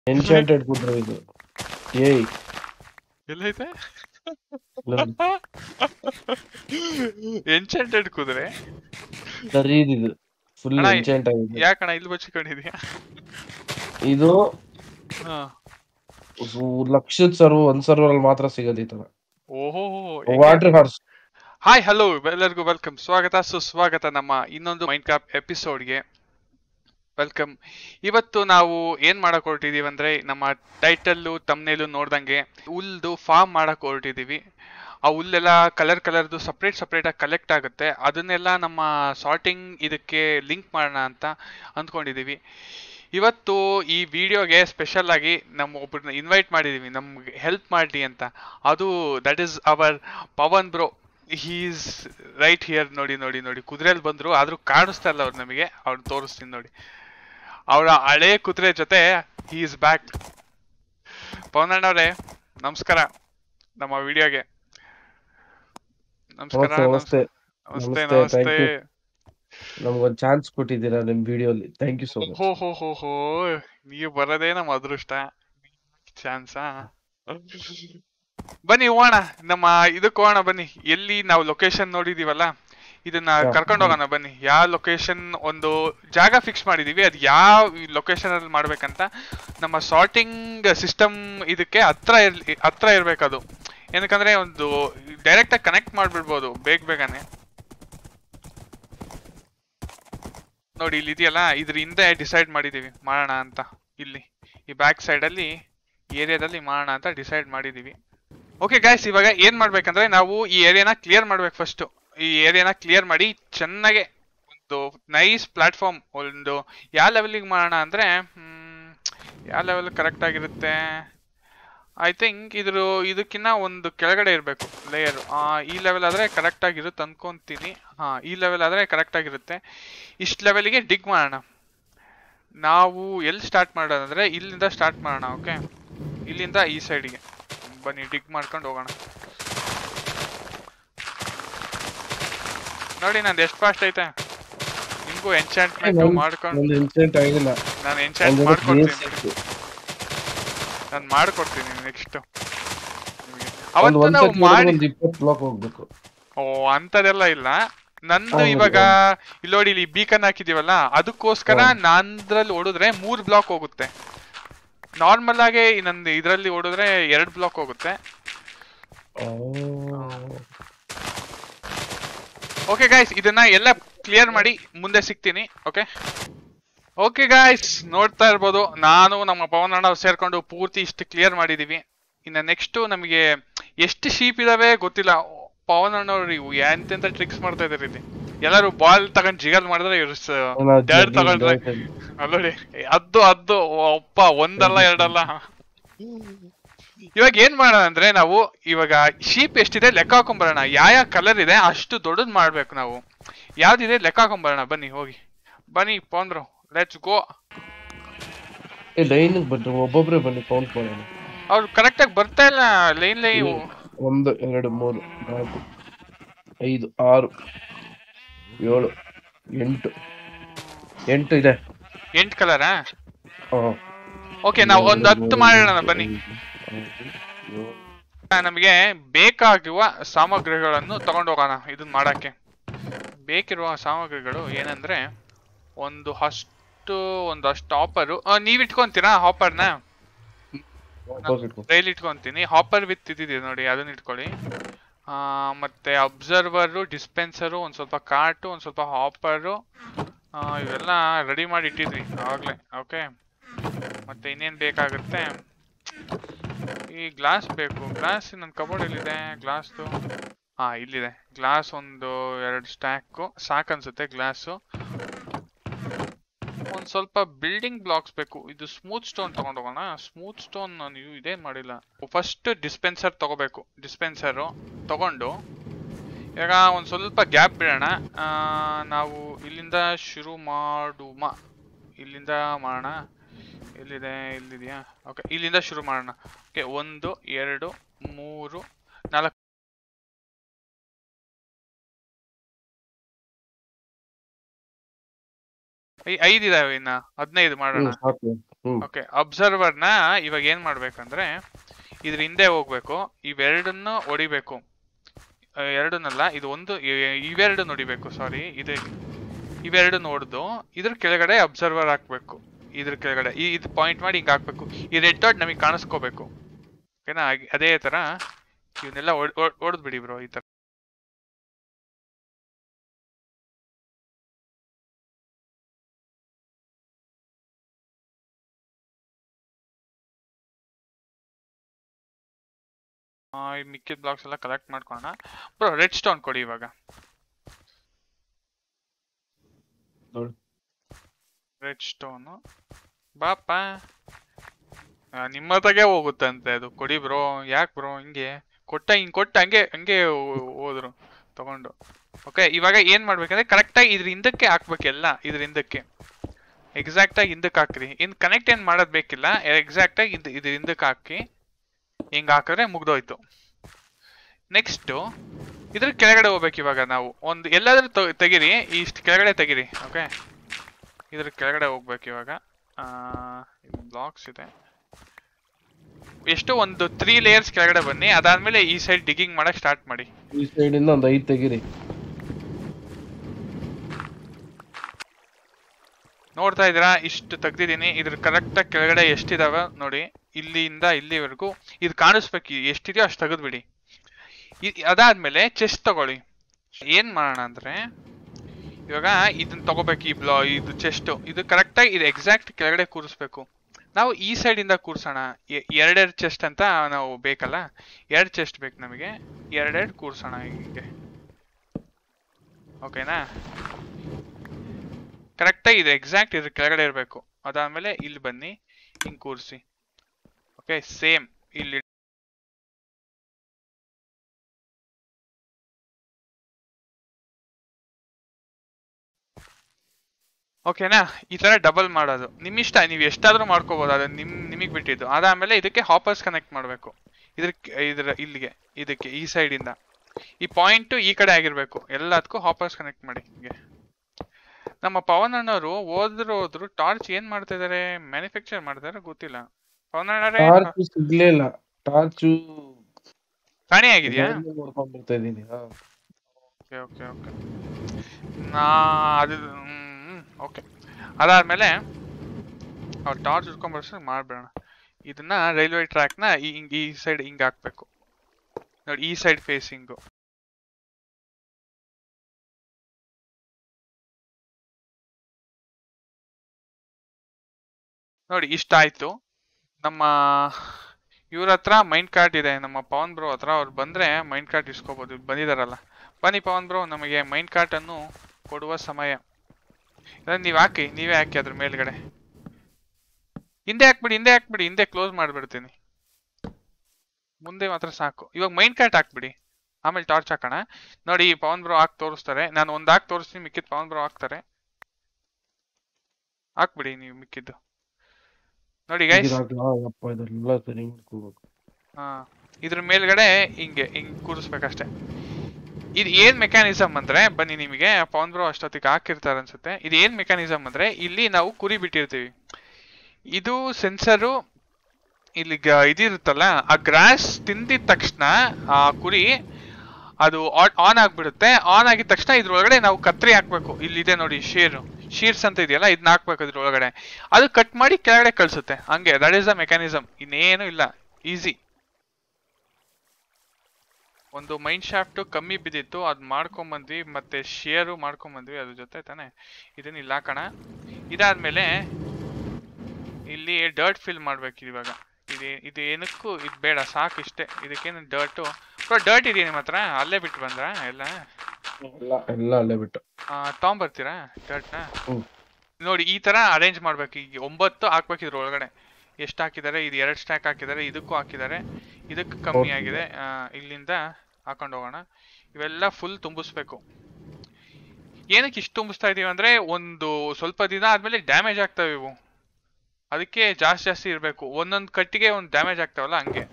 ಎನ್ಶಾಂಟೆಡ್ ಕುದುರೆ ಇದು ಏಯ್ ಎಲ್ಲೈತೆ ನೋಡಿ, ಎನ್ಚೆಂಟೆಡ್ ಕುದುರೆ ಖರೀದಿದು ಫುಲ್ ಅಣ್ಣ, ಎನ್ಶಾಂಟ್ ಆಗಿದೆ ಯಾಕಣ ಇಲ್ಲಿ ಬಚ್ಚಿಕೊಂಡಿದ್ಯಾ ಇದು ಹಾ ಸು- ಲಕ್ಷದ ಸರ್ವ್ ಒಂದ್ ಸರ್ವರ್ ಅಲ್ಲಿ ಮಾತ್ರ ಸಿಗೋದು ಈ ತರ ಓಹೋ ವಾಟರ್ ಹಾರ್ಸ್ ಹಾಯ್ ಹಲೋ ಎಲ್ಲರಿಗೂ ವೆಲ್ಕಮ್ ಸ್ವಾಗತ ಸುಸ್ವಾಗತ ನಮ್ಮ ಇನ್ನೊಂದು ಮೈಂಡ್ ಕ್ರಾಫ್ಟ್ ಎಪಿಸೋಡ್ಗೆ ವೆಲ್ಕಮ್ ಇವತ್ತು ನಾವು ಏನ್ ಮಾಡಕ್ ಹೊರಟಿದೀವಿ ಅಂದ್ರೆ ನಮ್ಮ ಟೈಟಲ್ಲು ತಮ್ನೇಲು ನೋಡ್ದಂಗೆ ಹುಲ್ದು ಫಾರ್ಮ್ ಮಾಡಕ್ ಹೊರಟಿದೀವಿ ಆ ಹುಲ್ಲೆಲ್ಲ ಕಲರ್ ಕಲರ್ದು ಸಪ್ರೇಟ್ ಸಪ್ರೇಟ್ ಆಗಿ ಕಲೆಕ್ಟ್ ಆಗುತ್ತೆ ಅದನ್ನೆಲ್ಲ ನಮ್ಮ ಸಾರ್ಟಿಂಗ್ ಇದಕ್ಕೆ ಲಿಂಕ್ ಮಾಡೋಣ ಅಂತ ಅಂದ್ಕೊಂಡಿದೀವಿ ಇವತ್ತು ಈ ವಿಡಿಯೋಗೆ ಸ್ಪೆಷಲ್ ಆಗಿ ನಮ್ಮ ಒಬ್ಬರನ್ನ ಇನ್ವೈಟ್ ಮಾಡಿದೀವಿ ನಮ್ಗೆ ಹೆಲ್ಪ್ ಮಾಡಲಿ ಅಂತ ಅದು that is our Pavan bro he's right here ನೋಡಿ ನೋಡಿ ನೋಡಿ ಕುದುರೆಯಲ್ಲಿ ಬಂದ್ರು ಆದ್ರೂ ಕಾಣಿಸ್ತಾ ಇಲ್ಲ ಅವ್ರು ನಮಗೆ ಅವ್ರು ತೋರಿಸ್ತೀನಿ ನೋಡಿ ಅವರ ಹಳೆ ಕುದುರೆ ಜೊತೆ ಹಿ ಇಸ್ ಬ್ಯಾಕ್ ಪವನ್ ಅಣ್ಣವ್ರೆ ನಮಸ್ಕಾರ ನಮ್ಮ ವಿಡಿಯೋಗೆ ನಮಸ್ಕಾರ ನಮಸ್ತೆ ನಮಸ್ತೆ ನಮಸ್ತೆ, ನಮಸ್ತೆ thank you. ನಮ್ಗೊಂದ್ ಚಾನ್ಸ್ ಕೊಟ್ಟಿದ್ದೀರಾ ನಿಮ್ ವಿಡಿಯೋಲಿ ಥ್ಯಾಂಕ್ ಯು ಸೋ ಮಚ್ ಹೋ ಹೋ ಹೋ ಹೋ ನೀವು ಬರೋದೇ ನಮ್ಮ ಅದೃಷ್ಟ ಚಾನ್ಸಾ ಬನ್ನಿ ಹೋಗೋಣ ನಮ್ಮ ಇದಕ್ಕೆ ಹೋಗೋಣ ಬನ್ನಿ ಎಲ್ಲಿ ನಾವು ಲೊಕೇಶನ್ ನೋಡಿದೀವಲ್ಲ ಇದನ್ನ ಹಾ, ಕರ್ಕೊಂಡು ಹೋಗೋಣ ಬನ್ನಿ ಯಾವ ಲೊಕೇಶನ್ ಒಂದು ಜಾಗ ಫಿಕ್ಸ್ ಮಾಡಿದೀವಿ ಅದು ಯಾವ ಲೊಕೇಶನ್ ಅಲ್ಲಿ ಮಾಡ್ಬೇಕಂತ ನಮ್ಮ ಸಾರ್ಟಿಂಗ್ ಸಿಸ್ಟಮ್ ಇದಕ್ಕೆ ಹತ್ರ ಇರ್ಲಿ ಹತ್ರ ಇರ್ಬೇಕದು ಏನಕ್ಕಂದ್ರೆ ಒಂದು ಡೈರೆಕ್ಟ್ ಆಗಿ ಕನೆಕ್ಟ್ ಮಾಡ್ಬಿಡ್ಬೋದು ಬೇಗ ಬೇಗನೆ ನೋಡಿ ಇಲ್ಲಿ ಇದೆಯಲ್ಲ ಇದ್ರ ಹಿಂದೆ ಡಿಸೈಡ್ ಮಾಡಿದೀವಿ ಮಾಡೋಣ ಅಂತ ಇಲ್ಲಿ ಈ ಬ್ಯಾಕ್ ಸೈಡ್ ಅಲ್ಲಿ ಏರಿಯಾದಲ್ಲಿ ಮಾಡೋಣ ಅಂತ ಡಿಸೈಡ್ ಮಾಡಿದೀವಿ ಓಕೆ ಗಾಯ್ಸ್ ಇವಾಗ ಏನ್ ಮಾಡ್ಬೇಕಂದ್ರೆ ನಾವು ಈ ಏರಿಯಾನ ಕ್ಲಿಯರ್ ಮಾಡ್ಬೇಕು ಫಸ್ಟ್ ಈ ಏರಿಯಾನ ಕ್ಲಿಯರ್ ಮಾಡಿ ಚೆನ್ನಾಗೆ ಒಂದು ನೈಸ್ ಪ್ಲಾಟ್ಫಾರ್ಮ್ ಒಂದು ಯಾವ ಲೆವೆಲಿಗೆ ಮಾಡೋಣ ಅಂದ್ರೆ ಹ್ಮ್, ಯಾವ ಲೆವೆಲ್ ಕರೆಕ್ಟ್ ಆಗಿರುತ್ತೆ ಐ ಥಿಂಕ್ ಇದ್ರ ಇದಕ್ಕಿನ್ನ ಒಂದು ಕೆಳಗಡೆ ಇರಬೇಕು ಲೇಯರ್ ಈ ಲೆವೆಲ್ ಆದ್ರೆ ಕರೆಕ್ಟ್ ಆಗಿರುತ್ತೆ ಅನ್ಕೊಂತೀನಿ ಹಾ ಈ ಲೆವೆಲ್ ಆದ್ರೆ ಕರೆಕ್ಟ್ ಆಗಿರುತ್ತೆ ಇಷ್ಟು ಲೆವೆಲ್ಗೆ ಡಿಗ್ ಮಾಡೋಣ ನಾವು ಎಲ್ಲಿ ಸ್ಟಾರ್ಟ್ ಮಾಡೋದಂದ್ರೆ ಇಲ್ಲಿಂದ ಸ್ಟಾರ್ಟ್ ಮಾಡೋಣ ಓಕೆ ಇಲ್ಲಿಂದ ಈ ಸೈಡ್ಗೆ ಬನ್ನಿ ಡಿಗ್ ಮಾಡ್ಕೊಂಡು ಹೋಗೋಣ ನೋಡಿ ನಂದು ಎಷ್ಟು ಫಾಸ್ಟ್ ಐತೆ ನಿಮ್ಗೂ ಎನ್ಚಾಂಟ್ಮೆಂಟ್ ನಂದು- ಮಾಡ್ಕೊಂಡು ಒಂದು ಇನ್ಸಿಡೆಂಟ್ ಆಗಿಲ್ಲ ನಾನು ಎನ್ಚಾಂಟ್ ಒಂದು ಮಾಡ್ಕೊಡ್ತೀನಿ ನಾನು ಮಾಡ್ಕೊಡ್ತೀನಿ ನೆಕ್ಸ್ಟ್ ಒಂದು ಅವತ್ತು ಒಂದ್ ನಾವು ಸತಿ ಮಾಡಿ ಒಂದು ಇಪ್ಪತ್ತು ಬ್ಲಾಕ್ ಹೋಗ್ಬೇಕು ಓ ಅಂತದೆಲ್ಲ ಇಲ್ಲ ನಂದು ಹೌದು, ಇವಾಗ ಇಲ್ಲಿ ನೋಡಿ ಇಲ್ಲಿ ಬೀಕನ್ ಹಾಕಿದೀವಲ್ಲ ಅದಕ್ಕೋಸ್ಕರ ಹೌದು. ನಂದ್ರಲ್ಲಿ ಓಡಿದ್ರೆ ಮೂರ್ ಬ್ಲಾಕ್ ಹೋಗುತ್ತೆ ನಾರ್ಮಲ್ ಆಗಿ ನಂದು ಇದ್ರಲ್ಲಿ ಓಡಿದ್ರೆ ಎರಡ್ ಬ್ಲಾಕ್ ಹೋಗುತ್ತೆ ಓಕೆ ಗಾಯ್ಸ್ ಇದನ್ನ ಎಲ್ಲ ಕ್ಲಿಯರ್ ಮಾಡಿ ಮುಂದೆ ಸಿಗ್ತೀನಿ ಓಕೆ ಓಕೆ ಗಾಯ್ಸ್ ನೋಡ್ತಾ ಇರ್ಬೋದು ನಾನು ನಮ್ಮ ಪವನ್ ಅಣ್ಣ ಸೇರ್ಕೊಂಡು ಪೂರ್ತಿ ಇಷ್ಟು ಕ್ಲಿಯರ್ ಮಾಡಿದೀವಿ ಇನ್ನ ನೆಕ್ಸ್ಟ್ ನಮಗೆ ಎಷ್ಟು ಶೀಪ್ ಇದಾವೆ ಗೊತ್ತಿಲ್ಲ ಪವನ್ ಅಣ್ಣವ್ರು ಇವು ಎಂತೆಂತ ಟ್ರಿಕ್ಸ್ ಮಾಡ್ತಾ ಇದಾರೆ ಇಲ್ಲಿ ಎಲ್ಲರೂ ಬಾಲ್ ತಗೊಂಡ್ ಜಿಗಲ್ ಮಾಡಿದ್ರೆ ಇವ್ರು ಡರ್ ತಗೊಂಡ್ರೆ ಅಲ್ಲೋಡಿ ಅದ್ದು ಅದ್ದು ಒಪ್ಪ ಒಂದಲ್ಲ ಎರಡಲ್ಲ ಇವಾಗ ಏನ್ ಮಾಡೋಣ ಅಂದ್ರೆ ನಾವು ಇವಾಗ ಶೀಪ್ ಎಷ್ಟಿದೆ ಲೆಕ್ಕ ಹಾಕೊಂಬರೋಣ ಯಾವ ಯಾವ ಕಲರ್ ಇದೆ ಅಷ್ಟು ದೊಡ್ಡದ್ ಮಾಡ್ಬೇಕು ನಾವು ಯಾವ್ದಿದೆ ಲೆಕ್ಕ ಹಾಕೊಂಬರೋಣ ಬನ್ನಿ ಹೋಗಿ ಬನ್ನಿ ಪೌಂದ್ರು ಲೆಟ್ಸ್ ಗೋ ಏ ಲೈನ್ ಬನ್ನಿ ಒಬ್ಬೊಬ್ರೆ ಬನ್ನಿ ಕೌಂಟ್ ಮಾಡೋಣ ಅವ್ರು ಕರೆಕ್ಟ್ ಆಗಿ ಬರ್ತಾ ಇಲ್ಲ ಲೈನ್ ಲೈನ್ ಒಂದು ಎರಡು ಮೂರು ನಾಲ್ಕು ಐದು ಆರು ಏಳು ಎಂಟು ಎಂಟು ಇದೆ ಎಂಟ್ ಕಲರಾ ಹಾ. ಓಕೆ ನಾವು ಒಂದು ಹತ್ತು ಮಾಡೋಣ ಬನ್ನಿ ನಮಗೆ ಬೇಕಾಗುವ ಸಾಮಗ್ರಿಗಳನ್ನು ತಗೊಂಡು ಹೋಗೋಣ ಇದನ್ನ ಮಾಡಕ್ಕೆ ಬೇಕಿರುವ ಸಾಮಗ್ರಿಗಳು ಏನಂದ್ರೆ ಒಂದು ಅಷ್ಟು ಒಂದು ಅಷ್ಟು ಹಾಪರು ನೀವ್ ಇಟ್ಕೊಂತೀರಾ ಹಾಪರ್ನ ವಾಪಸ್ ಇಟ್ಕೊ. ರೈಲ್ ಇಟ್ಕೊಂತೀನಿ ಹಾಪರ್ ವಿತ್ ಇದ್ದಿದೆ ನೋಡಿ ಅದನ್ನ ಇಟ್ಕೊಳ್ಳಿ ಆ, ಮತ್ತೆ ಅಬ್ಸರ್ವರು ಡಿಸ್ಪೆನ್ಸರು ಒಂದ್ ಸ್ವಲ್ಪ ಕಾರ್ಟು ಒಂದ್ ಸ್ವಲ್ಪ ಹಾಪರು ಇವೆಲ್ಲ ರೆಡಿ ಮಾಡಿ ಇಟ್ಟಿದ್ವಿ ಆವಾಗ್ಲೇ ಓಕೆ ಮತ್ತೆ ಇನ್ನೇನ್ ಬೇಕಾಗುತ್ತೆ ಈ ಗ್ಲಾಸ್ ಬೇಕು ಗ್ಲಾಸ್ ನನ್ನ ಕಬೋರ್ಡ್ ಎಲ್ಲಿದೆ ಗ್ಲಾಸ್ದು ಹಾ ಇಲ್ಲಿದೆ ಗ್ಲಾಸ್ ಒಂದು ಎರಡು ಸ್ಟ್ಯಾಕು ಸಾಕನ್ಸುತ್ತೆ ಗ್ಲಾಸು ಒಂದ್ ಸ್ವಲ್ಪ ಬಿಲ್ಡಿಂಗ್ ಬ್ಲಾಕ್ಸ್ ಬೇಕು ಇದು ಸ್ಮೂತ್ ಸ್ಟೋನ್ ತಗೊಂಡ್ ಹೋಗೋಣ ಸ್ಮೂತ್ ಸ್ಟೋನ್ ನಾನು ಇವು ಇದೇನ್ ಮಾಡಿಲ್ಲ ಫಸ್ಟ್ ಡಿಸ್ಪೆನ್ಸರ್ ತಗೋಬೇಕು ಡಿಸ್ಪೆನ್ಸರು ತಗೊಂಡು ಇವಾಗ ಒಂದ್ ಸ್ವಲ್ಪ ಗ್ಯಾಪ್ ಬಿಡೋಣ ಆ, ನಾವು ಇಲ್ಲಿಂದ ಶುರು ಮಾಡುಮ ಇಲ್ಲಿಂದ ಮಾಡೋಣ ಎಲ್ಲಿದೆ ಇಲ್ಲಿದೆಯಾ ಓಕೆ ಇಲ್ಲಿಂದ ಶುರು ಮಾಡೋಣ ಓಕೆ ಒಂದು ಎರಡು ಮೂರು ನಾಲ್ಕು ಐ- ಐದಿದಾವೆ ಇನ್ನ ಹದಿನೈದು ಮಾಡೋಣ ಹ್ಮ್, ಸಾಕು ಹ್ಮ್ ಓಕೆ ಅಬ್ಸರ್ವರ್ನ ಇವಾಗ ಏನ್ ಮಾಡ್ಬೇಕಂದ್ರೆ ಇದ್ರ ಹಿಂದೆ ಹೋಗ್ಬೇಕು ಇವೆರಡನ್ನು ಹೊಡಿಬೇಕು ಆ, ಎರಡನ್ನಲ್ಲ ಇದು ಒಂದು ಇ- ಇವೆರಡು ನೋಡಿಬೇಕು ಸಾರಿ ಇದು ಇವೆರಡು ನೋಡ್ದು ಇದ್ರ ಕೆಳಗಡೆ ಅಬ್ಸರ್ವರ್ ಹಾಕ್ಬೇಕು ಇದ್ರ ಕೆಳಗಡೆ ಈ ಇದು ಪಾಯಿಂಟ್ ಮಾಡಿ ಹಿಂಗೆ ಹಾಕ್ಬೇಕು ಈ ರೆಡ್ ಡಾಟ್ ನಮಗೆ ಕಾಣಿಸ್ಕೋಬೇಕು ಓಕೆನಾ ಹಾಗೆ- ಅದೇ ತರ ಇವನ್ನೆಲ್ಲ ಹೊಡೆದ್ ಬಿಡಿ ಬ್ರೋ ಈ ತರ ಆ, ಈ ಮಿಕ್ಕಿದ ಬ್ಲಾಕ್ಸ್ ಎಲ್ಲ ಕಲೆಕ್ಟ್ ಮಾಡ್ಕೊಳ್ಳೋಣ ಬ್ರೋ ರೆಡ್ ಸ್ಟೋನ್ ಕೊಡಿ ಇವಾಗ ನೋಡಿ. ರೆಡ್ ಸ್ಟೋನು ಬಾಪ ಆ, ನಿಮ್ಮ ತಗೆ ಹೋಗುತ್ತಂತೆ ಅದು ಕೊಡಿ ಬ್ರೋ ಯಾಕೆ ಬ್ರೋ ಹಿಂಗೆ ಕೊಟ್ಟ ಹಿಂಗ್ ಕೊಟ್ಟ ಹಂಗೆ ಹಂಗೆ ಹೋ- ಹೋದ್ರು ತಗೊಂಡು ಓಕೆ ಇವಾಗ ಏನ್ ಮಾಡ್ಬೇಕಂದ್ರೆ ಕರೆಕ್ಟಾಗಿ ಇದ್ರ ಹಿಂದಕ್ಕೆ ಹಾಕ್ಬೇಕು ಎಲ್ಲ ಇದ್ರ ಹಿಂದಕ್ಕೆ ಎಕ್ಸಾಕ್ಟ್ ಆಗಿ ಹಿಂದಕ್ಕೆ ಹಾಕ್ರಿ ಇನ್ ಕನೆಕ್ಟ್ ಏನ್ ಮಾಡೋದ್ ಬೇಕಿಲ್ಲ ಎಕ್ಸಾಕ್ಟ್ ಆಗಿ ಇದ್ ಇದ್ರ ಹಿಂದಕ್ಕೆ ಹಾಕಿ ಹಿಂಗ್ ಹಾಕಿದ್ರೆ ಮುಗ್ದೋಯ್ತು ನೆಕ್ಸ್ಟ್ ಇದ್ರ ಕೆಳಗಡೆ ಹೋಗ್ಬೇಕು ಇವಾಗ ನಾವು ಒಂದು ಎಲ್ಲಾದ್ರೂ ತ- ತೆಗೀರಿ ಇಷ್ಟು ಕೆಳಗಡೆ ತೆಗೀರಿ ಓಕೆ ಇದ್ರ ಕೆಳಗಡೆ ಹೋಗ್ಬೇಕು ಇವಾಗ ಬ್ಲಾಕ್ಸ್ ಇದೆ ಎಷ್ಟು ಒಂದು ತ್ರೀ ಲೇಯರ್ಸ್ ಕೆಳಗಡೆ ಬನ್ನಿ ಅದಾದ್ಮೇಲೆ ಈ ಸೈಡ್ ಡಿಗ್ಗಿಂಗ್ ಮಾಡಕ್ ಸ್ಟಾರ್ಟ್ ಮಾಡಿ ಈ ಸೈಡ್ ಇಂದ ಒಂದ್ ಐದ್ ತೆಗೀರಿ ನೋಡ್ತಾ ಇದ್ದೀರಾ ಇಷ್ಟು ತೆಗ್ದಿದ್ದೀನಿ ಇದ್ರ ಕರೆಕ್ಟಾಗಿ ಕೆಳಗಡೆ ಎಷ್ಟಿದಾವೆ ನೋಡಿ ಇಲ್ಲಿಂದ ಇಲ್ಲಿವರೆಗೂ ಇದು ಕಾಣಿಸ್ಬೇಕು ಎಷ್ಟಿದೆಯೋ ಅಷ್ಟು ತೆಗೆದ್ಬಿಡಿ ಇ- ಅದಾದ್ಮೇಲೆ ಚೆಸ್ಟ್ ತಗೊಳ್ಳಿ ಏನ್ ಮಾಡೋಣ ಅಂದ್ರೆ ಇವಾಗ ಇದನ್ನ ತಗೋಬೇಕು ಈ ಬ್ಲಾ ಇದು ಚೆಸ್ಟ್ ಇದು ಕರೆಕ್ಟಾಗಿ ಇದು ಎಕ್ಸಾಕ್ಟ್ ಕೆಳಗಡೆ ಕೂರಿಸ್ಬೇಕು ನಾವು ಈ ಸೈಡ್ ಇಂದ ಕೂರ್ಸೋಣ ಎ- ಎರಡೆರಡು ಚೆಸ್ಟ್ ಅಂತ ನಾವು ಬೇಕಲ್ಲ ಎರಡು ಚೆಸ್ಟ್ ಬೇಕು ನಮಗೆ ಎರಡೆರಡು ಕೂರ್ಸೋಣ ಹೀಗೆ ಓಕೆನಾ ಕರೆಕ್ಟಾಗಿ ಇದು ಎಕ್ಸಾಕ್ಟ್ ಇದ್ರ ಕೆಳಗಡೆ ಇರಬೇಕು ಅದಾದ್ಮೇಲೆ ಇಲ್ಲಿ ಬನ್ನಿ ಹಿಂಗ್ ಕೂರಿಸಿ ಓಕೆ ಸೇಮ್ ಇಲ್ಲಿ ಓಕೆನಾ ಈ ತರ ಡಬಲ್ ಮಾಡೋದು ನಿಮ್ ಇಷ್ಟ ನೀವು ಎಷ್ಟಾದ್ರೂ ಮಾಡ್ಕೋಬಹುದು ಅದು ನಿಮ್ ನಿಮಗೆ ಬಿಟ್ಟಿದ್ದು ಅದಾದ್ಮೇಲೆ ಇದಕ್ಕೆ ಹಾಪರ್ಸ್ ಕನೆಕ್ಟ್ ಮಾಡಬೇಕು ಇದ್ರ ಇದ್ರ ಇಲ್ಲಿಗೆ ಇದಕ್ಕೆ ಈ ಸೈಡ್ ಇಂದ ಈ ಪಾಯಿಂಟ್ ಈ ಕಡೆ ಆಗಿರ್ಬೇಕು ಎಲ್ಲದಕ್ಕೂ ಹಾಪರ್ಸ್ ಕನೆಕ್ಟ್ ಮಾಡಿ ಹಿಂಗೆ ನಮ್ಮ ಪವನ್ ಅಣ್ಣವರು ಹೋದ್ರು ಹೋದ್ರು ಟಾರ್ಚ್ ಏನ್ ಮಾಡ್ತಾ ಇದಾರೆ ಮ್ಯಾನುಫ್ಯಾಕ್ಚರ್ ಮಾಡ್ತಾರೆ ಗೊತ್ತಿಲ್ಲ ಪವನ್ ಅಣ್ಣರೇ ಟಾರ್ಚ್ ಸಿಗ್ಲೇ ಇಲ್ಲ ಟಾರ್ಚು ಕಾಣಿ ಆಗಿದ್ಯಾ ನೋಡ್ಕೊಂಡ್ ಬರ್ತಾ ಇದೀನಿ ಹಾ. ಓಕೆ ಓಕೆ ಓಕೆ ನಾ ಅದು ಓಕೆ ಅದಾದ್ಮೇಲೆ ಅವ್ರು ಟಾರ್ಚ್ ಹಿಡ್ಕೊಂಡ್ ಬರ್ಸ ಮಾಡ್ಬೇಡ ಇದನ್ನ ರೈಲ್ವೆ ಟ್ರ್ಯಾಕ್ನ ಹಿಂಗ್ ಈ ಸೈಡ್ ಹಿಂಗ್ ಹಾಕ್ಬೇಕು ನೋಡಿ ಈ ಸೈಡ್ ಫೇಸಿಂಗು ನೋಡಿ ಇಷ್ಟ ಆಯ್ತು ನಮ್ಮ ಇವ್ರ ಹತ್ರ ಮೈಂಡ್ ಕಾರ್ಡ್ ಇದೆ ನಮ್ಮ ಪವನ್ ಬ್ರೋ ಹತ್ರ ಅವ್ರು ಬಂದ್ರೆ ಮೈಂಡ್ ಕಾರ್ಡ್ ಇಸ್ಕೋಬಹುದು ಬಂದಿದಾರಲ್ಲ ಬನ್ನಿ ಪವನ್ ಬ್ರೋ ನಮಗೆ ಮೈಂಡ್ ಕಾರ್ಟ್ ಅನ್ನು ಕೊಡುವ ಸಮಯ ಇದನ್ನ ನೀವ್ ಹಾಕಿ ನೀವೇ ಹಾಕಿ ಅದ್ರ ಮೇಲ್ಗಡೆ ಹಿಂದೆ ಹಾಕ್ಬಿಡಿ ಹಿಂದೆ ಹಾಕ್ಬಿಡಿ ಹಿಂದೆ ಕ್ಲೋಸ್ ಮಾಡ್ಬಿಡ್ತೀನಿ ಮುಂದೆ ಮಾತ್ರ ಸಾಕು ಇವಾಗ ಮೈಂಡ್ ಕಾರ್ಟ್ ಹಾಕ್ಬಿಡಿ ಆಮೇಲೆ ಟಾರ್ಚ್ ಹಾಕೋಣ ನೋಡಿ ಪವನ್ ಬ್ರೋ ಹಾಕಿ ತೋರಿಸ್ತಾರೆ ನಾನು ಒಂದ್ ಹಾಕಿ ತೋರಿಸ್ತೀನಿ ಮಿಕ್ಕಿದ್ ಪವನ್ ಬ್ರೋ ಹಾಕ್ತಾರೆ ಹಾಕ್ಬಿಡಿ ನೀವು ಮಿಕ್ಕಿದ್ದು ನೋಡಿ ಗೈಸ್ ಇದಿರಾಗ್ಲಾ? ಯಪ್ಪ ಇದೆಲ್ಲ ಸರಿ ಮಾಡ್ಕೋಬೇಕು ಹಾ ಇದ್ರ ಮೇಲ್ಗಡೆ ಹಿಂಗೆ ಹಿಂಗ್ ಕೂರಿಸ್ಬೇಕಷ್ಟೇ ಇದು ಏನ್ ಮೆಕ್ಯಾನಿಸಮ್ ಅಂದ್ರೆ ಬನ್ನಿ ನಿಮಗೆ ಪವನ್ ಬ್ರೋ ಅಷ್ಟೊತ್ತಿಗೆ ಹಾಕಿರ್ತಾರೆ ಅನ್ಸುತ್ತೆ ಇದು ಏನ್ ಮೆಕ್ಯಾನಿಸಮ್ ಅಂದ್ರೆ ಇಲ್ಲಿ ನಾವು ಕುರಿ ಬಿಟ್ಟಿರ್ತೀವಿ ಇದು ಸೆನ್ಸರು ಇಲ್ಲಿ ಗ- ಇದಿರುತ್ತಲ್ಲ ಆ ಗ್ರಾಸ್ ತಿಂದಿದ ತಕ್ಷಣ ಆ ಕುರಿ ಅದು ಆನ್ ಆಗ್ಬಿಡುತ್ತೆ ಆನ್ ಆಗಿದ ತಕ್ಷಣ ಇದ್ರೊಳಗಡೆ ನಾವು ಕತ್ರಿ ಹಾಕ್ಬೇಕು ಇಲ್ಲಿದೆ ನೋಡಿ ಶೇರು ಶೀರ್ಸ್ ಅಂತ ಇದೆಯಲ್ಲ ಇದನ್ನ ಹಾಕ್ಬೇಕು ಇದ್ರೊಳಗಡೆ ಅದು ಕಟ್ ಮಾಡಿ ಕೆಳಗಡೆ ಕಳ್ಸುತ್ತೆ ಹಂಗೆ ದಟ್ ಇಸ್ ದ ಮೆಕ್ಯಾನಿಸಮ್ ಇನ್ನೇನು ಇಲ್ಲ ಈಸಿ ಒಂದು ಮೈಂಡ್ ಶಾಫ್ಟ್ ಕಮ್ಮಿ ಬಿದ್ದಿತ್ತು ಅದ್ ಮಾಡ್ಕೊಂಬಂದ್ವಿ ಮತ್ತೆ ಶೇರು ಮಾಡ್ಕೊಂಬಂದ್ವಿ ಅದ್ರ ಜೊತೆ ತಾನೆ ಇದನ್ನ ಇಲ್ಲಿ ಹಾಕೋಣ ಇದಾದ್ಮೇಲೆ ಇಲ್ಲಿ ಡರ್ಟ್ ಫಿಲ್ ಮಾಡ್ಬೇಕು ಇವಾಗ ಇದು ಇದು ಏನಕ್ಕೂ ಇದು ಬೇಡ ಸಾಕು ಇಷ್ಟೇ ಇದಕ್ಕೇನು ಡರ್ಟು ಡರ್ಟ್ ಇದೆಯಾ ನಿಮ್ಮ ಹತ್ರ ಅಲ್ಲೇ ಬಿಟ್ಟು ಬಂದ್ರ ಎಲ್ಲ ಎಲ್ಲ ಎಲ್ಲ ಅಲ್ಲೇ ಬಿಟ್ಟು ತಗೊಂಬರ್ತೀರಾ ಡರ್ಟ್ನ ಹ್ಮ್. ನೋಡಿ ಈ ತರ ಅರೇಂಜ್ ಮಾಡ್ಬೇಕು ಈಗ ಒಂಬತ್ತು ಹಾಕ್ಬೇಕು ಇದ್ರ ಒಳಗಡೆ ಎಷ್ಟು ಹಾಕಿದ್ದಾರೆ ಇದು ಎರಡು ಸ್ಟ್ಯಾಕ್ ಹಾಕಿದ್ದಾರೆ ಇದಕ್ಕೂ ಹಾಕಿದ್ದಾರೆ ಇದಕ್ಕೆ ಕಮ್ಮಿ Okay. ಆಗಿದೆ ಆ, ಇಲ್ಲಿಂದ ಹಾಕೊಂಡು ಹೋಗೋಣ ಇವೆಲ್ಲ ಫುಲ್ ತುಂಬಿಸ್ಬೇಕು ಏನಕ್ಕೆ ಇಷ್ಟು ತುಂಬಿಸ್ತಾ ಇದೀವಿ ಅಂದ್ರೆ ಒಂದು ಸ್ವಲ್ಪ ದಿನ ಆದ್ಮೇಲೆ ಡ್ಯಾಮೇಜ್ ಆಗ್ತವೆ ಇವು ಅದಕ್ಕೆ ಜಾಸ್ತಿ ಜಾಸ್ತಿ ಇರಬೇಕು ಒಂದೊಂದು ಕಟ್ಟಿಗೆ ಒಂದು ಡ್ಯಾಮೇಜ್ ಆಗ್ತಾವಲ್ಲ ಹಂಗೆ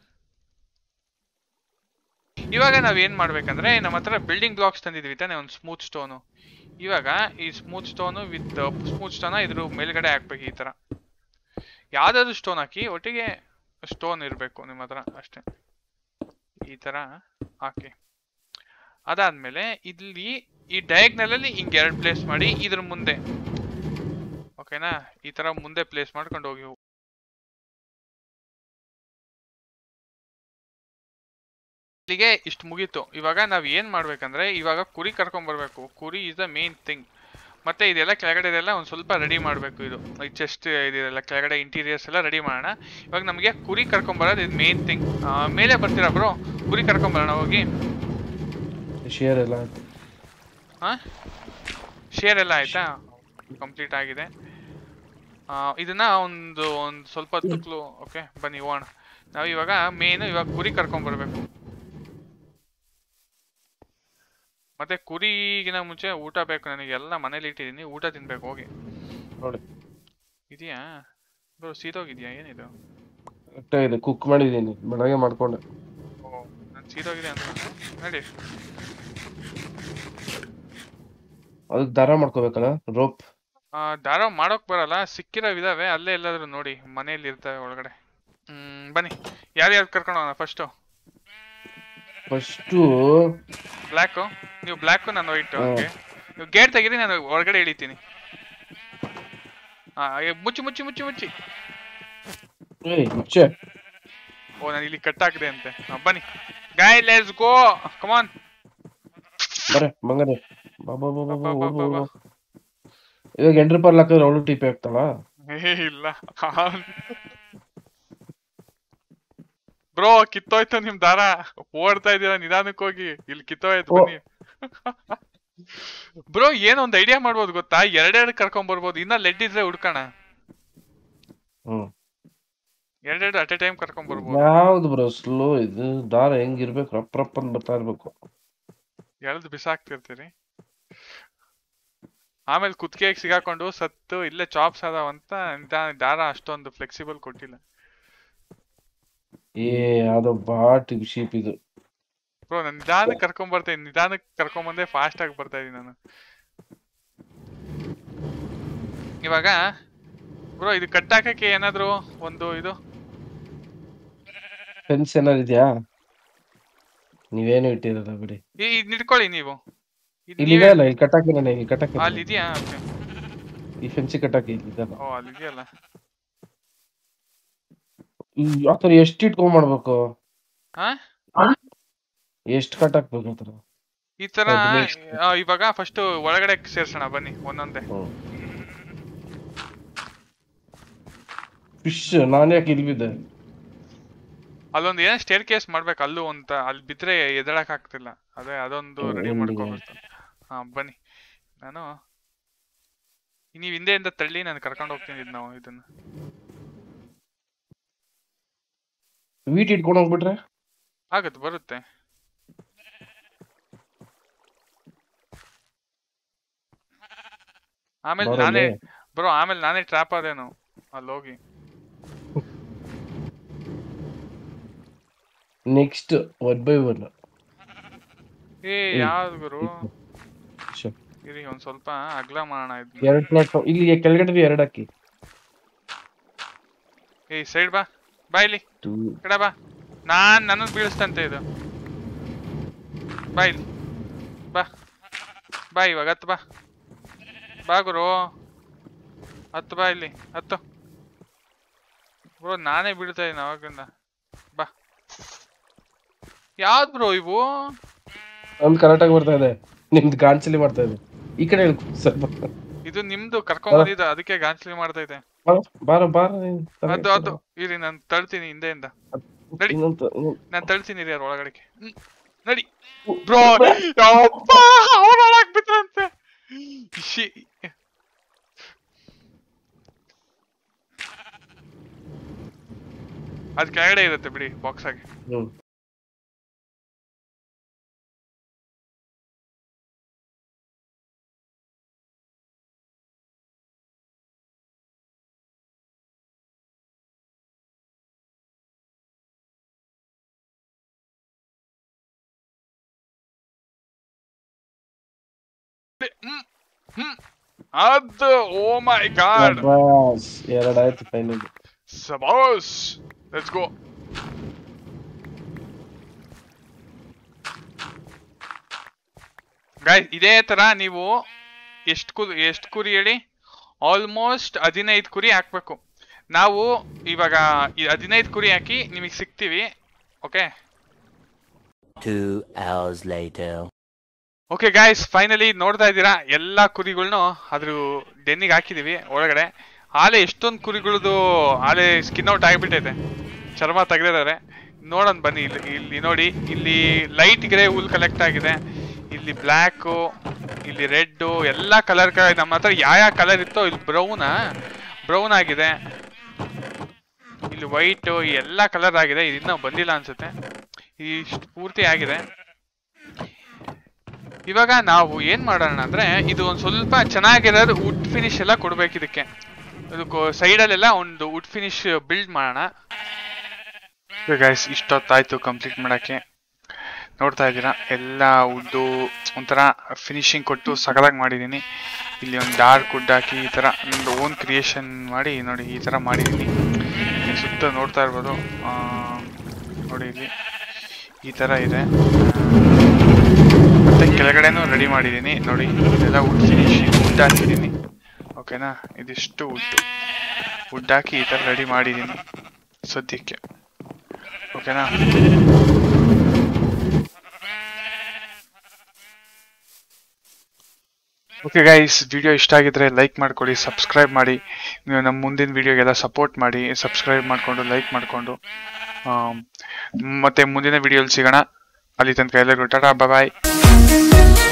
ಇವಾಗ ನಾವ್ ಏನ್ ಮಾಡ್ಬೇಕಂದ್ರೆ ನಮ್ಮ ಹತ್ರ ಬಿಲ್ಡಿಂಗ್ ಬ್ಲಾಕ್ಸ್ ತಂದಿದ್ವಿ ತಾನೆ ಒಂದು ಸ್ಮೂತ್ ಸ್ಟೋನು ಇವಾಗ ಈ ಸ್ಮೂತ್ ಸ್ಟೋನು ವಿತ್ ಸ್ಮೂತ್ ಸ್ಟೋನ ಇದ್ರ ಮೇಲ್ಗಡೆ ಹಾಕ್ಬೇಕು ಈ ತರ ಯಾವ್ದಾದ್ರು ಸ್ಟೋನ್ ಹಾಕಿ ಒಟ್ಟಿಗೆ ಸ್ಟೋನ್ ಇರಬೇಕು ನಿಮ್ಮ ಹತ್ರ ಅಷ್ಟೇ ಈ ತರ ಹಾಕಿ ಅದಾದ್ಮೇಲೆ ಇಲ್ಲಿ ಈ ಡಯಾಗ್ನಲ್ ಅಲ್ಲಿ ಹಿಂಗೆ ಎರಡು ಪ್ಲೇಸ್ ಮಾಡಿ ಇದ್ರ ಮುಂದೆ ಓಕೆನಾ ಈ ತರ ಮುಂದೆ ಪ್ಲೇಸ್ ಮಾಡ್ಕೊಂಡು ಹೋಗಿ ಇಲ್ಲಿಗೆ ಇಷ್ಟು ಮುಗೀತು ಇವಾಗ ನಾವ್ ಏನ್ ಮಾಡ್ಬೇಕಂದ್ರೆ ಇವಾಗ ಕುರಿ ಕರ್ಕೊಂಡ್ ಬರ್ಬೇಕು ಕುರಿ ಇಸ್ ದ ಮೇನ್ ಥಿಂಗ್ ಮತ್ತೆ ಇದೆಲ್ಲ ಕೆಳಗಡೆ ಇದೆಲ್ಲ ಒಂದ್ ಸ್ವಲ್ಪ ರೆಡಿ ಮಾಡ್ಬೇಕು ಇದು ಈ ಚೆಸ್ಟ್ ಇದೆಲ್ಲ ಕೆಳಗಡೆ ಇಂಟೀರಿಯರ್ಸ್ ಎಲ್ಲ ರೆಡಿ ಮಾಡೋಣ ಇವಾಗ ನಮಗೆ ಕುರಿ ಕರ್ಕೊಂಡ್ ಬರೋದು ಇದು ಮೇನ್ ಥಿಂಗ್ ಮೇಲೆ ಬರ್ತೀರಾ ಬ್ರೋ ಕುರಿ ಕರ್ಕೊಂಡ್ ಬರೋಣ ಹೋಗಿ ಶೇರ್ ಎಲ್ಲ ಆಯ್ತು ಹಾ ಶೇರ್ ಎಲ್ಲ ಆಯ್ತಾ ಕಂಪ್ಲೀಟ್ ಆಗಿದೆ ಆ, ಇದನ್ನ ಒಂದು ಒಂದು ಸ್ವಲ್ಪ ಹೊತ್ತು ಓಕೆ ಬನ್ನಿ ಹೋಗೋಣ ನಾವು ಇವಾಗ ಮೇನ್ ಇವಾಗ ಕುರಿ ಕರ್ಕೊಂಡ್ ಬರ್ಬೇಕು ಮತ್ತೆ ಕುರಿಗಿನ ಮುಂಚೆ ಊಟ ಬೇಕು ನನಗೆ ಎಲ್ಲ ಮನೇಲಿ ಇಟ್ಟಿದ್ದೀನಿ ಊಟ ತಿನ್ಬೇಕು ಹೋಗಿ ನೋಡಿ ಇದೆಯಾ ಬ್ರೋ ಸೀದೋಗಿದ್ಯಾ ಏನಿದು ಕರೆಕ್ಟಾಗಿದೆ ಕುಕ್ ಮಾಡಿದ್ದೀನಿ ಬೆಳಗ್ಗೆ ಮಾಡ್ಕೊಂಡೆ ಓ ನಾನು ಸೀದೋಗಿದೆ ಅಂತ ನಡಿ ಅದಕ್ಕೆ ದಾರ ಮಾಡ್ಕೋಬೇಕಲ್ಲ ರೋಪ್ ಆ, ದಾರ ಮಾಡೋಕ್ ಬರಲ್ಲ ಸಿಕ್ಕಿರೋ ಇದಾವೆ ಅಲ್ಲೇ ಎಲ್ಲಾದ್ರೂ ನೋಡಿ ಮನೇಲಿ ಇರ್ತವೆ ಒಳಗಡೆ ಹ್ಮ್ ಬನ್ನಿ ಯಾರ್ಯಾರು ಕರ್ಕೊಂಡು ಹೋಗೋಣ ಫಸ್ಟು ಫಸ್ಟು ಬ್ಲ್ಯಾಕು ನೀವು ಬ್ಲ್ಯಾಕು ನಾನು ವೈಟ್ ಹ್ಮ್. ಓಕೆ ನೀವು ಗೇಟ್ ತೆಗೀರಿ ನಾನು ಹೊರಗಡೆ ಇಳಿತೀನಿ ಆ, ಏ, ಮುಚ್ಚಿ ಮುಚ್ಚಿ ಮುಚ್ಚಿ ಮುಚ್ಚಿ ಏಯ್ ಮುಚ್ಚೆ ಓ ನಾನು ಇಲ್ಲಿ ಕಟ್ ಹಾಕಿದೆ ಅಂತೆ ಆ, ಬನ್ನಿ ಗಾಯ್ ಲೆಟ್ಸ್ ಗೋ ಕಮಾನ್ ಬರೇ ಮಂಗನೆ ಬಾ ಬಾ ಬಾ ಬಾ ಬಾ ಬಾ, ಬಾ ಬಾ, ಬಾ ಬಾ. ಇವಾಗ ಎಂಟ್ರ್ ಪಾರ್ಲ್ ಹಾಕಿದ್ರೆ ಅವಳು ಟಿಪಿ ಆಗ್ತಾಳ ಏ ಇಲ್ಲ ಬ್ರೋ ಕಿತ್ತೋಯ್ತು ನಿಮ್ ದಾರ ಓಡ್ತಾ ಇದೀರ ನಿಧಾನಕ್ಕೆ ಹೋಗಿ ಇಲ್ಲಿ ಕಿತ್ತೋಯ್ತು ಓ. ಬನ್ನಿ ಬ್ರೋ ಏನೋ ಒಂದ್ ಐಡಿಯಾ ಮಾಡ್ಬೋದು ಗೊತ್ತಾ ಎರಡೆರಡು ಕರ್ಕೊಂಡ್ ಬರ್ಬೋದು ಇನ್ನ ಲೆಡ್ ಇದ್ರೆ ಹುಡ್ಕೋಣ ಹ್ಮ್ ಎರಡೆರಡು ಅಟ್ ಎ ಟೈಮ್ ಕರ್ಕೊಂಡ್ ಬರ್ಬೋದು ಯಾವ್ದು ಬ್ರೋ ಸ್ಲೋ ಇದು ದಾರ ಹೆಂಗಿರ್ಬೇಕು ರಪ್ ರಪ್ ಅಂತ ಬರ್ತಾ ಇರ್ಬೇಕು ಎಳ್ದು ಬಿಸಾಕ್ತಿರ್ತೀರಿ ಆಮೇಲೆ ಕುತ್ತಿಗೆಗೆ ಸಿಗಾಕೊಂಡು ಸತ್ತು ಇಲ್ಲೇ ಚಾಪ್ಸ್ ಅದಾವಂತ ನಿಧಾನ ದಾರ ಅಷ್ಟೊಂದು ಫ್ಲೆಕ್ಸಿಬಲ್ ಕೊಟ್ಟಿಲ್ಲ ಏ ಯಾವ್ದೋ ಬಾಟ್ ಶೀಪ್ ಇದು ಬ್ರೋ ನಾನು ನಿಧಾನಕ್ಕೆ ಕರ್ಕೊಂಡ್ ಬರ್ತೀನಿ ನಿಧಾನಕ್ಕೆ ಕರ್ಕೊಂಡ್ ಬಂದೆ ಫಾಸ್ಟ್ ಆಗಿ ಬರ್ತಾ ಇದೀನಿ ನಾನು ಇವಾಗ ಬ್ರೋ ಇದು ಕಟ್ಟಾಕಕ್ಕೆ ಏನಾದ್ರು ಒಂದು ಇದು ಫೆನ್ಸ್ ಏನಾರು ಇದೆಯಾ ನೀವೇನು ಇಟ್ಟಿರಲ್ಲ ಬಿಡಿ ಈ- ಇದ್ ನಿಡ್ಕೊಳ್ಳಿ ನೀವು ಇದ್ ಇಲ್ಲಿ ನೀವೇ- ಅಲ್ಲ ಇಲ್ಲಿ ಕಟ್ಟಾಕಿ ನಾನು ಇಲ್ಲಿ ಕಟ್ಟಾಕಿ ಅಲ್ಲಿ ಇದೆಯಾ ಓಕೆ ಈ ಫೆನ್ಸಿ ಕಟ್ಟಾಕಿ ಇಲ್ಲಿ ಇದಲ್ಲ ಓ ಅಲ್ಲಿ ಇದೆಯಲ್ಲ ಆತರ ಎಷ್ಟು ಇಟ್ಕೊಂಡ್ ಮಾಡ್ಬೇಕು ಹಾ ಎಷ್ಟು ಕಟ್ಟಾಕ್ಬೇಕು ಆತರ ಈ ತರ ಅದು next. ಆ, ಇವಾಗ ಫಸ್ಟ್ ಒಳಗಡೆ ಸೇರ್ಸೋಣ ಬನ್ನಿ ಒಂದೊಂದೇ ಫಿಶ್ ನಾನು ಯಾಕೆ ಇಲ್ಲಿ ಬಿದ್ದೆ ಅಲ್ಲೊಂದು ಏನೋ ಸ್ಟೇರ್ ಕೇಸ್ ಮಾಡ್ಬೇಕು ಅಲ್ಲೂ ಅಂತ ಅಲ್ಲಿ ಬಿದ್ರೆ ಎದಳಕ್ ಆಗ್ತಿಲ್ಲ ಅದೇ ಅದೊಂದು ಓ, ರೆಡಿ ಎಲ್ಲಿಗೆ? ಮಾಡ್ಕೋಬೇಕು ಹಾ ಬನ್ನಿ ನಾನು ನೀವು ಹಿಂದೆಯಿಂದ ತಳ್ಳಿ ನಾನು ಕರ್ಕೊಂಡು ಹೋಗ್ತೀನಿ ಇದ್ ನಾವು ಇದನ್ನ ವೀಟ್ ಇಟ್ಕೊಂಡು ಹೋಗ್ಬಿಟ್ರೆ ಆಗತ್ತೆ ಬರುತ್ತೆ ಆಮೇಲೆ ಬರಲ್ಲ? ನಾನೇ ಬ್ರೋ ಆಮೇಲೆ ನಾನೇ ಟ್ರಾಪ್ ಆದೇನು ಅಲ್ಲಿ ಹೋಗಿ ನೆಕ್ಸ್ಟ್ ಒನ್ ಬೈ ಒನ್ ಏ ಏಯ್. ಯಾವ್ದು ಗುರು ಇರಿ ಒಂದ್ ಸ್ವಲ್ಪ ಅಗ್ಲ ಮಾಡೋಣ ಇದ್ನ ಎರಡು ಪ್ಲಾಟ್ಫಾರ್ಮ್ ಇಲ್ಲಿ ಕೆಳಗಡೆ ಎರಡು ಹಾಕಿ ಏಯ್ ಸೈಡ್ ಬಾ ಬಾ ಇಲ್ಲಿ ಟೂ ಕಡೆ ಬಾ ನಾನ್ ನನ್ನನ್ನು ಬೀಳಿಸ್ತಂತೆ ಇದು ಬಾ ಇಲ್ಲಿ ಬಾ ಬಾ ಇವಾಗ ಹತ್ತು ಬಾ ಬಾ ಗುರು ಹತ್ತು ಬಾ ಇಲ್ಲಿ ಹತ್ತು ಬ್ರೋ ನಾನೇ ಬೀಳ್ತಾ ಇದ್ದೀನಿ ಅವಾಗಿಂದ ಬಾ ಯಾವ್ದು ಬ್ರೋ ಇವು ಒಂದು ಕರೆಕ್ಟಾಗಿ ಬರ್ತಾ ಇದೆ ನಿಮ್ದು ಗಾಂಚಲಿ ಮಾಡ್ತಾ ಇದೆ ಈ ಕಡೆ ಇಳ್ಕೊ ಸ್ವಲ್ಪ ಇದು ನಿಮ್ದು ಕರ್ಕೊಂಡ್ ಬಂದಿದ್ದ ಅದಕ್ಕೆ ಗಾಂಚಲಿ ಮಾಡ್ತಾ ಇದೆ ಬಾರ ಬಾರ ಬಾರ ನೀನ್ ತಲೆ ಅದು ಅದು ಇರಿ ನಾನು ತಳ್ತೀನಿ ಹಿಂದೆಯಿಂದ ನಡಿ. ಇನ್ನೊಂದು- ಇನ್ನೊಂದು- ನಾನು ತಳ್ತೀನಿ ಇರಿ ಅವ್ರ ಒಳಗಡೆ ಹ್ಮ್. ನಡಿ ಬ್ರೋ ಯಪ್ಪ ಅವನೊಳಗ್ ಬಿದ್ರಂತೆ ಶಿ ಅದ್ ಕೆಳಗಡೆ ಇರುತ್ತೆ ಬಿಡಿ ಬಾಕ್ಸ್ ಆಗಿ ಹ್ಮ್ ಹ್ಮ್ ಹ್ಮ್ ಅದು ಓ ಮೈ ಗಾಡ್ ಶಬ್ಬಾಸ್. ಎರಡಾಯ್ತು ಫೈನಲ್ ಸಬಾಸ್ ಲೆಟ್ಸ್ ಗೋ ಗಾಯ್ ಇದೇ ತರ ನೀವು ಎಷ್ಟು ಕುರಿ ಎಷ್ಟು ಕುರಿ ಹೇಳಿ ಆಲ್ಮೋಸ್ಟ್ ಹದಿನೈದು ಕುರಿ ಹಾಕ್ಬೇಕು ನಾವು ಇವಾಗ ಈ ಹದಿನೈದು ಕುರಿ ಹಾಕಿ ನಿಮಗೆ ಸಿಗ್ತೀವಿ okay Two hours later. Okay guys finally ನೋಡ್ತಾ ಇದ್ದೀರಾ ಎಲ್ಲಾ ಕುರಿಗಳ್ನು ಅದ್ರ ಡೆನ್ನಿಗೆ ಹಾಕಿದೀವಿ ಒಳಗಡೆ ಆಲೆ ಎಷ್ಟೊಂದು ಕುರಿಗಳದು ಆಲೆ ಸ್ಕಿನ್ ಔಟ್ ಆಗಿಬಿಟ್ಟೈತೆ ಚರ್ಮ ತೆಗೆದಿದ್ದಾರೆ ನೋಡೋಣ ಬನ್ನಿ ಇಲ್ಲಿ ಇಲ್ಲಿ ನೋಡಿ ಇಲ್ಲಿ ಲೈಟ್ ಗ್ರೇ ಹುಲ್ ಕಲೆಕ್ಟ್ ಆಗಿದೆ ಇಲ್ಲಿ ಬ್ಲ್ಯಾಕು ಇಲ್ಲಿ ರೆಡ್ಡು ಎಲ್ಲ ಕಲರ್ ನಮ್ಮ ಹತ್ರ ಯಾವ ಯಾವ ಕಲರ್ ಇತ್ತೋ ಇಲ್ಲಿ ಬ್ರೌನ ಬ್ರೌನ್ ಆಗಿದೆ ಇಲ್ಲಿ ವೈಟು ಎಲ್ಲ ಕಲರ್ ಆಗಿದೆ ಇದು ಇನ್ನೂ ಬಂದಿಲ್ಲ ಅನ್ಸುತ್ತೆ ಇಷ್ಟು ಪೂರ್ತಿ ಆಗಿದೆ ಇವಾಗ ನಾವು ಏನ್ ಮಾಡೋಣ ಅಂದ್ರೆ ಇದು ಒಂದ್ ಸ್ವಲ್ಪ ಚೆನ್ನಾಗಿರೋದು ವುಡ್ ಫಿನಿಶ್ ಎಲ್ಲ ಕೊಡ್ಬೇಕು ಇದಕ್ಕೆ ಇದಕ್ಕೆ ಸೈಡಲ್ಲೆಲ್ಲ ಒಂದು ವುಡ್ ಫಿನಿಶ್ ಬಿಲ್ಡ್ ಮಾಡೋಣ ಗೈಸ್ ಇಷ್ಟೊತ್ತಾಯ್ತು ಕಂಪ್ಲೀಟ್ ಮಾಡಕ್ಕೆ ನೋಡ್ತಾ ಇದ್ದೀರಾ ಎಲ್ಲ ವುಡ್ಡು ಒಂಥರ ಫಿನಿಶಿಂಗ್ ಕೊಟ್ಟು ಸಗದಾಗಿ ಮಾಡಿದ್ದೀನಿ ಇಲ್ಲಿ ಒಂದು ಡಾರ್ಕ್ ವುಡ್ ಹಾಕಿ ಈ ಥರ ಒಂದು ಓನ್ ಕ್ರಿಯೇಷನ್ ಮಾಡಿ ನೋಡಿ ಈ ಥರ ಮಾಡಿದ್ದೀನಿ ಇಲ್ಲಿ ಸುತ್ತ ನೋಡ್ತಾ ಇರ್ಬೋದು ಆ, ನೋಡಿ ಇಲ್ಲಿ ಈ ಥರ ಇದೆ ಮತ್ತೆ ಕೆಳಗಡೆನೂ ರೆಡಿ ಮಾಡಿದ್ದೀನಿ ನೋಡಿ ಇದೆಲ್ಲ ವುಡ್ ಫಿನಿಶಿಂಗ್ ವುಡ್ ಹಾಕಿದ್ದೀನಿ ಓಕೆನಾ ಇದಿಷ್ಟು ವುಡ್ ವುಡ್ ಹಾಕಿ ಈ ಥರ ರೆಡಿ ಮಾಡಿದ್ದೀನಿ ಸದ್ಯಕ್ಕೆ ಓಕೆನಾ ಓಕೆ ಗೈಸ್ ವಿಡಿಯೋ ಇಷ್ಟ ಆಗಿದ್ರೆ ಲೈಕ್ ಮಾಡ್ಕೊಳ್ಳಿ ಸಬ್ಸ್ಕ್ರೈಬ್ ಮಾಡಿ ನೀವು ನಮ್ಮ ಮುಂದಿನ ವಿಡಿಯೋಗೆಲ್ಲ ಸಪೋರ್ಟ್ ಮಾಡಿ ಸಬ್ಸ್ಕ್ರೈಬ್ ಮಾಡಿಕೊಂಡು ಲೈಕ್ ಮಾಡಿಕೊಂಡು ಮತ್ತೆ ಮುಂದಿನ ವಿಡಿಯೋಲಿ ಸಿಗೋಣ ಅಲ್ಲಿ ತನಕ ಎಲ್ಲರಿಗೂ ಟಾಟಾ ಬಾಯ್